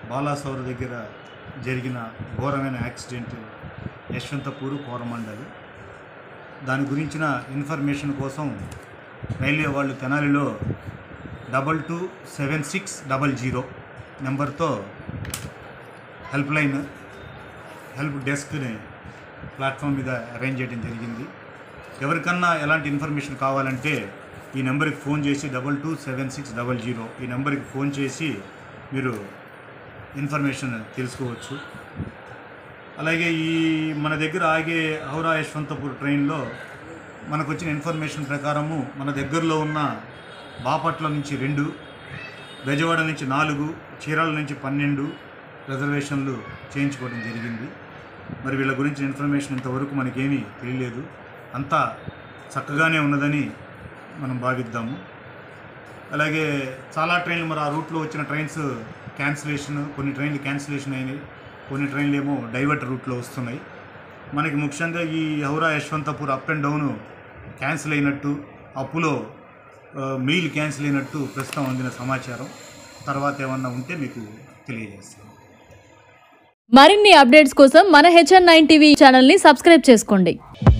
బాలాసౌర్ దగ్గర జరిగిన ఘోరమైన యాక్సిడెంట్ యశ్వంతపూర్ కోరమండల్ దాని గురించిన ఇన్ఫర్మేషన్ కోసం రైల్వే వాళ్ళు తెనాలిలో double two seven six double zero నెంబర్తో హెల్ప్ లైన్ హెల్ప్ డెస్క్ని ప్లాట్ఫామ్ మీద అరేంజ్ చేయడం జరిగింది ఎవరికన్నా ఎలాంటి ఇన్ఫర్మేషన్ కావాలంటే ఈ నెంబర్కి ఫోన్ చేసి double two seven six double zero ఈ నెంబర్కి ఫోన్ చేసి మీరు ఇన్ఫర్మేషన్ తెలుసుకోవచ్చు అలాగే ఈ మన దగ్గర ఆగే హౌరా యశ్వంతపూర్ ట్రైన్లో మనకు వచ్చిన ఇన్ఫర్మేషన్ ప్రకారము మన దగ్గరలో ఉన్న బాపట్ల నుంచి రెండు బెజవాడ నుంచి నాలుగు చీరాల నుంచి పన్నెండు రిజర్వేషన్లు చేయించుకోవడం జరిగింది మరి వీళ్ళ గురించి ఇన్ఫర్మేషన్ ఇంతవరకు మనకేమీ తెలియలేదు అంతా చక్కగానే ఉన్నదని మనం భావిద్దాము అలాగే చాలా ట్రైన్లు మరి ఆ రూట్లో వచ్చిన ట్రైన్స్ క్యాన్సిలేషన్ కొన్ని ట్రైన్లు క్యాన్సిలేషన్ అయినాయి కొన్ని ట్రైన్లు ఏమో డైవర్ట్ రూట్లో వస్తున్నాయి మనకి ముఖ్యంగా ఈ Howrah Yeshwantpur up and down cancel అయినట్టు అప్పులో ఆ, మెయిల్ క్యాన్సిల్ అయినట్టు ప్రస్తుతం అందిన సమాచారం తర్వాత ఏమన్నా ఉంటే మీకు తెలియజేస్తాను మరిన్ని అప్డేట్స్ కోసం మన హెచ్ఎన్ నైన్ టీవీ ఛానల్ని సబ్స్క్రైబ్ చేసుకోండి